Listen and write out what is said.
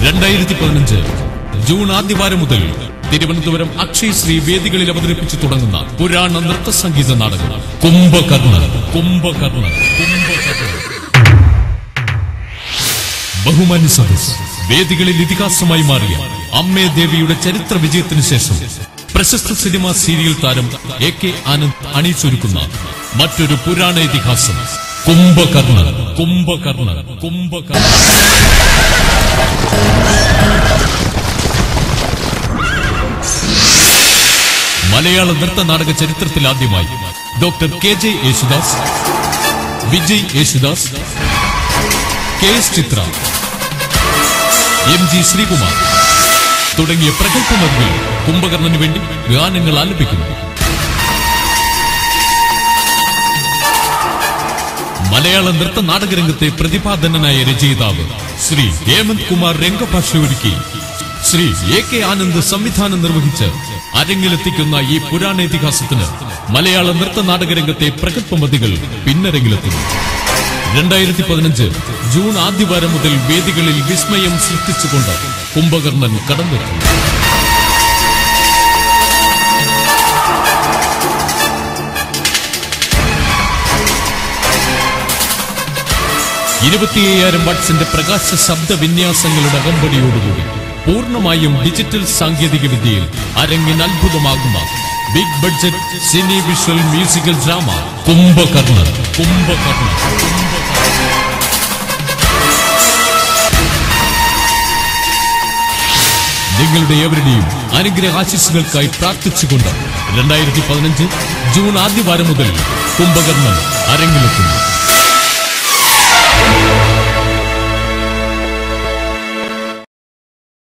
രണ്ടായിരത്തി പതിനഞ്ച് ജൂൺ ആദ്യവാരം മുതൽ തിരുവനന്തപുരം അക്ഷയ് ശ്രീ വേദികളിൽ അവതരിപ്പിച്ചു തുടങ്ങുന്ന പുരാണ നൃത്ത സംഗീത നാടകം കുംഭകർണ കുംഭകർണ കുംഭകർണ ബഹുമാന്യ സദസ് വേദികളിൽ ഇതിഹാസമായി മാറിയ അമ്മേ ദേവിയുടെ ചരിത്ര വിജയത്തിന് ശേഷം പ്രശസ്ത സിനിമാ സീരിയൽ താരം എ കെ ആനന്ദ് അണിയിച്ചൊരുക്കുന്ന മറ്റൊരു പുരാണ ഇതിഹാസം കുംഭകർണ കുംഭകർണ കുംഭകർണ മലയാള നൃത്ത നാടക ചരിത്രത്തിൽ ആദ്യമായി doctor K J Yesudas Vijay Yesudas K S Chithra M G Sreekumar തുടങ്ങിയ പ്രഗത്ഭമതികൾ കുംഭകർണന് വേണ്ടി ഗാനങ്ങൾ ആലപിക്കുന്നു മലയാള നൃത്ത നാടകരംഗത്തെ പ്രതിപാദനനായ രചയിതാവ് ശ്രീ ഹേമന്ത് കുമാർ രംഗഭാഷ ഒരുക്കി ശ്രീ എ കെ ആനന്ദ് സംവിധാനം നിർവഹിച്ച് അരങ്ങിലെത്തിക്കുന്ന ഈ പുരാണേതിഹാസത്തിന് മലയാള നൃത്ത നാടകരംഗത്തെ പ്രഗത്ഭമതികൾ പിന്നരങ്ങിലെത്തുന്നു രണ്ടായിരത്തി പതിനഞ്ച് ജൂൺ ആദ്യവാരം മുതൽ വേദികളിൽ വിസ്മയം സൃഷ്ടിച്ചുകൊണ്ട് കുംഭകർണൻ കടന്നെത്തുന്നു ഇരുപത്തിയ്യായിരം വാട്ട്സിന്റെ പ്രകാശ ശബ്ദ വിന്യാസങ്ങളുടെ അകമ്പടിയോടുകൂടി പൂർണ്ണമായും ഡിജിറ്റൽ സാങ്കേതിക വിദ്യയിൽ അരങ്ങിന് അത്ഭുതമാകുന്ന big budget cine visual musical drama Kumbhakarna Kumbhakarna Kumbhakarna നിങ്ങളുടെ ഏവരുടെയും അനുഗ്രഹ ആശിസ്സുകൾക്കായി പ്രാർത്ഥിച്ചുകൊണ്ട് രണ്ടായിരത്തി പതിനഞ്ച് ജൂൺ ആദ്യവാരം മുതൽ കുംഭകർണൻ അരങ്ങിലെത്തുന്നു